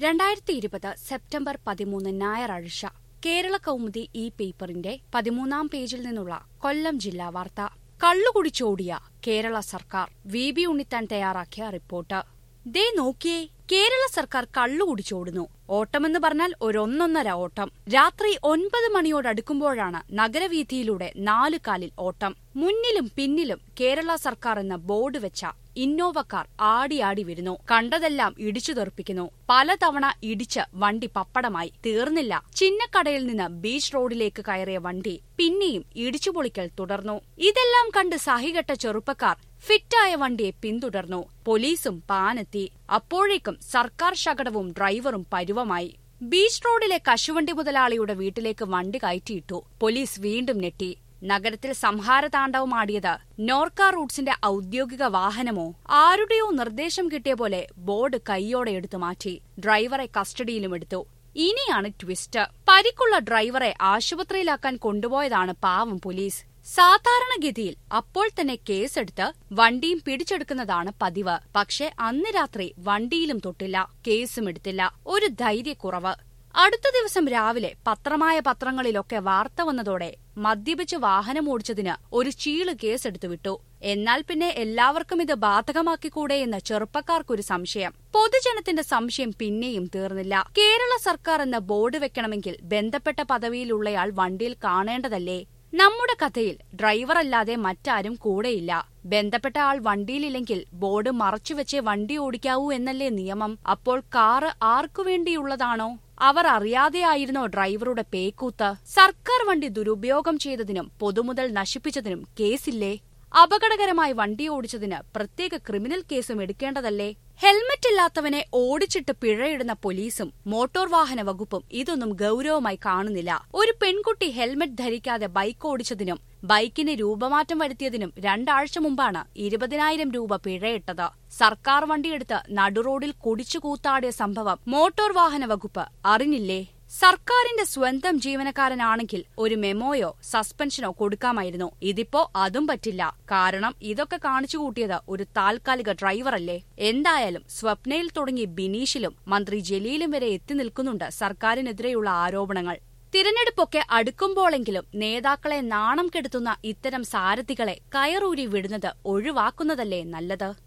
രണ്ടായിരത്തി ഇരുപത് സെപ്റ്റംബർ പതിമൂന്ന് ഞായറാഴ്ച കേരള കൗമുദി ഈ പേപ്പറിന്റെ പതിമൂന്നാം പേജിൽ നിന്നുള്ള കൊല്ലം ജില്ലാ വാർത്ത കള്ളുകുടിച്ചോടിയ കേരള സർക്കാർ വി ബി ഉണ്ണിത്താൻ തയ്യാറാക്കിയ റിപ്പോർട്ട് ദേ നോക്കിയേ കേരള സർക്കാർ കള്ളുകുടിച്ചോടുന്നു ഓട്ടമെന്ന് പറഞ്ഞാൽ ഒരൊന്നൊന്നര ഓട്ടം രാത്രി ഒൻപത് മണിയോടടുക്കുമ്പോഴാണ് നഗരവീഥിയിലൂടെ നാലു കാലിൽ ഓട്ടം മുന്നിലും പിന്നിലും കേരള സർക്കാർ എന്ന ബോർഡ് വെച്ച ഇന്നോവ കാർ ആടിയാടി വരുന്നു കണ്ടതെല്ലാം ഇടിച്ചു തെറിപ്പിക്കുന്നു പലതവണ ഇടിച്ച് വണ്ടി പപ്പടമായി തീർന്നില്ല ചിന്നക്കടയിൽ നിന്ന് ബീച്ച് റോഡിലേക്ക് കയറിയ വണ്ടി പിന്നെയും ഇടിച്ചുപൊളിക്കൽ തുടർന്നു ഇതെല്ലാം കണ്ട് സഹികെട്ട ചെറുപ്പക്കാർ ഫിറ്റായ വണ്ടിയെ പിന്തുടർന്നു പോലീസും പാനെത്തി അപ്പോഴേക്കും സർക്കാർ ശകടവും ഡ്രൈവറും പരുവമായി ബീച്ച് റോഡിലെ കശുവണ്ടി മുതലാളിയുടെ വീട്ടിലേക്ക് വണ്ടി കയറ്റിയിട്ടു പോലീസ് വീണ്ടും ഞെട്ടി നഗരത്തിൽ സംഹാരതാണ്ഡവമാടിയത് നോർക്ക റൂട്ട്സിന്റെ ഔദ്യോഗിക വാഹനമോ ആരുടെയോ നിർദ്ദേശം കിട്ടിയ പോലെ ബോർഡ് കൈയോടെ എടുത്തു മാറ്റി ഡ്രൈവറെ കസ്റ്റഡിയിലും എടുത്തു ഇനിയാണ് ട്വിസ്റ്റ് പരിക്കുള്ള ഡ്രൈവറെ ആശുപത്രിയിലാക്കാൻ കൊണ്ടുപോയതാണ് പാവം പോലീസ് സാധാരണഗതിയിൽ അപ്പോൾ തന്നെ കേസെടുത്ത് വണ്ടിയും പിടിച്ചെടുക്കുന്നതാണ് പതിവ് പക്ഷെ അന്ന് രാത്രി വണ്ടിയിലും തൊട്ടില്ല കേസും എടുത്തില്ല ഒരു ധൈര്യക്കുറവ് അടുത്ത ദിവസം രാവിലെ പത്രമായ പത്രങ്ങളിലൊക്കെ വാർത്ത വന്നതോടെ മദ്യപിച്ച് വാഹനമോടിച്ചതിന് ഒരു ചീള് കേസെടുത്തു വിട്ടു എന്നാൽ പിന്നെ എല്ലാവർക്കും ഇത് ബാധകമാക്കിക്കൂടെ എന്ന് ചെറുപ്പക്കാർക്കൊരു സംശയം പൊതുജനത്തിന്റെ സംശയം പിന്നെയും തീർന്നില്ല കേരള സർക്കാർ എന്ന ബോർഡ് വെക്കണമെങ്കിൽ ബന്ധപ്പെട്ട പദവിയിലുള്ളയാൾ വണ്ടിയിൽ കാണേണ്ടതല്ലേ നമ്മുടെ കഥയിൽ ഡ്രൈവറല്ലാതെ മറ്റാരും കൂടെയില്ല ബന്ധപ്പെട്ട ആൾ വണ്ടിയിലില്ലെങ്കിൽ ബോർഡ് മറച്ചുവെച്ചേ വണ്ടി ഓടിക്കാവൂ എന്നല്ലേ നിയമം അപ്പോൾ കാറ് ആർക്കു വേണ്ടിയുള്ളതാണോ അവർ അറിയാതെയായിരുന്നോ ഡ്രൈവറുടെ പേക്കൂത്ത് സർക്കാർ വണ്ടി ദുരുപയോഗം ചെയ്തതിനും പൊതുമുതൽ നശിപ്പിച്ചതിനും കേസില്ലേ അപകടകരമായി വണ്ടി ഓടിച്ചതിന് പ്രത്യേക ക്രിമിനൽ കേസും എടുക്കേണ്ടതല്ലേ ഹെൽമറ്റ് ഇല്ലാത്തവനെ ഓടിച്ചിട്ട് പിഴയിടുന്ന പോലീസും മോട്ടോർ വാഹന വകുപ്പും ഇതൊന്നും ഗൌരവമായി കാണുന്നില്ല ഒരു പെൺകുട്ടി ഹെൽമറ്റ് ധരിക്കാതെ ബൈക്ക് ഓടിച്ചതിനും ബൈക്കിന് രൂപമാറ്റം വരുത്തിയതിനും രണ്ടാഴ്ച മുമ്പാണ് ഇരുപതിനായിരം രൂപ പിഴയിട്ടത് സർക്കാർ വണ്ടിയെടുത്ത് നടുറോഡിൽ കുടിച്ചു കൂത്താടിയ സംഭവം മോട്ടോർ വാഹന വകുപ്പ് അറിഞ്ഞില്ലേ സർക്കാരിന്റെ സ്വന്തം ജീവനക്കാരനാണെങ്കിൽ ഒരു മെമ്മോയോ സസ്പെൻഷനോ കൊടുക്കാമായിരുന്നു ഇതിപ്പോ അതും പറ്റില്ല കാരണം ഇതൊക്കെ കാണിച്ചു കൂട്ടിയത് ഒരു താൽക്കാലിക ഡ്രൈവറല്ലേ എന്തായാലും സ്വപ്നയിൽ തുടങ്ങി ബിനീഷിലും മന്ത്രി ജലീലും വരെ എത്തി നിൽക്കുന്നുണ്ട് സർക്കാരിനെതിരെയുള്ള ആരോപണങ്ങൾ തിരഞ്ഞെടുപ്പൊക്കെ അടുക്കുമ്പോഴെങ്കിലും നേതാക്കളെ നാണം കെടുത്തുന്ന ഇത്തരം സാരഥികളെ കയറൂരി വിടുന്നത് ഒഴിവാക്കുന്നതല്ലേ നല്ലത്